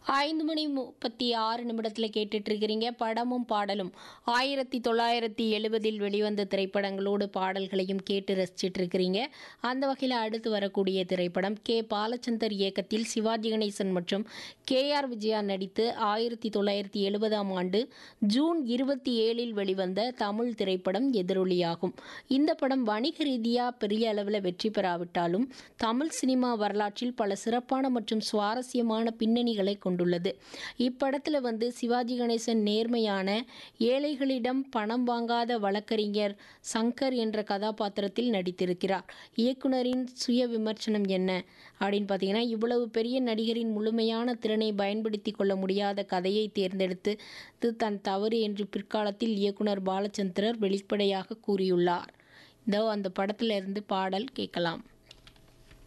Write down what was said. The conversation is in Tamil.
ஐந்து மணி முப்பத்தி ஆறு நிமிடத்தில் கேட்டுட்டு இருக்கிறீங்க படமும் பாடலும் ஆயிரத்தி தொள்ளாயிரத்தி எழுபதில் வெளிவந்த திரைப்படங்களோடு பாடல்களையும் கேட்டு ரசிச்சிட்டு இருக்கிறீங்க அந்த வகையில் அடுத்து வரக்கூடிய திரைப்படம் கே பாலச்சந்தர் இயக்கத்தில் சிவாஜி கணேசன் மற்றும் கே ஆர் விஜயா நடித்து ஆயிரத்தி தொள்ளாயிரத்தி எழுபதாம் ஆண்டு ஜூன் இருபத்தி ஏழில் வெளிவந்த தமிழ் திரைப்படம் எதிரொலியாகும் இந்த படம் வணிக ரீதியாக பெரிய அளவில் வெற்றி பெறாவிட்டாலும் தமிழ் சினிமா வரலாற்றில் பல சிறப்பான மற்றும் சுவாரஸ்யமான பின்னணிகளை கொண்டுள்ளது இப்படத்தில் வந்து சிவாஜி கணேசன் நேர்மையான ஏழைகளிடம் பணம் வாங்காத வழக்கறிஞர் சங்கர் என்ற கதாபாத்திரத்தில் நடித்திருக்கிறார் இயக்குனரின் சுய விமர்சனம் என்ன அப்படின்னு பார்த்தீங்கன்னா இவ்வளவு பெரிய நடிகரின் முழுமையான திறனை பயன்படுத்தி கொள்ள முடியாத கதையை தேர்ந்தெடுத்து இது தன் தவறு என்று பிற்காலத்தில் இயக்குனர் பாலச்சந்திரர் வெளிப்படையாக கூறியுள்ளார் இதோ அந்த படத்துல இருந்து பாடல் கேட்கலாம்